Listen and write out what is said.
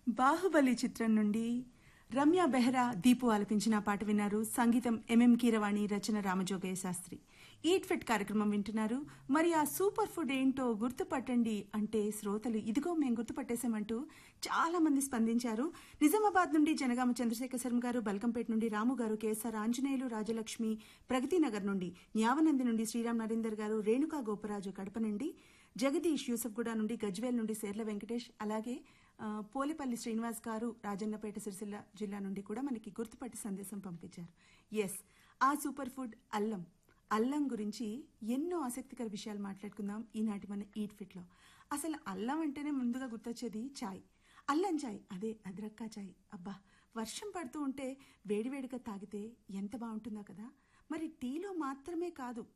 బాహుబలి చిత్రం నుండి రమ్య బెహ్రా దీపు ఆలపించిన పాట విన్నారు సంగీతం ఎంఎం కీరవాణి రచన రామజోగయ్య శాస్త్రి ఈట్ ఫిట్ కార్యక్రమం వింటున్నారు మరి ఆ సూపర్ ఫుడ్ ఏంటో గుర్తుపట్టండి అంటే శ్రోతలు ఇదిగో మేము గుర్తుపట్టేశామంటూ చాలా మంది స్పందించారు నిజామాబాద్ నుండి జనగామ చంద్రశేఖర్ శర్మ గారు బల్కంపేట నుండి రాము గారు కేఎస్ఆర్ ఆంజనేయులు రాజలక్ష్మి ప్రగతి నగర్ నుండి న్యావనంది నుండి శ్రీరామ్ నరేందర్ గారు రేణుకా గోపరాజు కడప నుండి జగదీష్ యూసఫ్గూడ నుండి గజ్వేల్ నుండి సేర్ల వెంకటేష్ అలాగే ఆ, పోలేపల్లి శ్రీనివాస్ గారు రాజన్నపేట సిరిసిల్ల జిల్లా నుండి కూడా మనకి గుర్తుపట్టి సందేశం పంపించారు ఎస్ ఆ సూపర్ ఫుడ్ అల్లం అల్లం గురించి ఎన్నో ఆసక్తికర విషయాలు మాట్లాడుకుందాం ఈనాటి మన ఈట్ ఫిట్లో అసలు అల్లం అంటేనే ముందుగా గుర్తొచ్చేది చాయ్ అల్లం చాయ్ అదే అద్రక్కా చాయ్ అబ్బా వర్షం పడుతూ ఉంటే వేడివేడిగా తాగితే ఎంత బాగుంటుందో కదా మరి టీలో మాత్రమే కాదు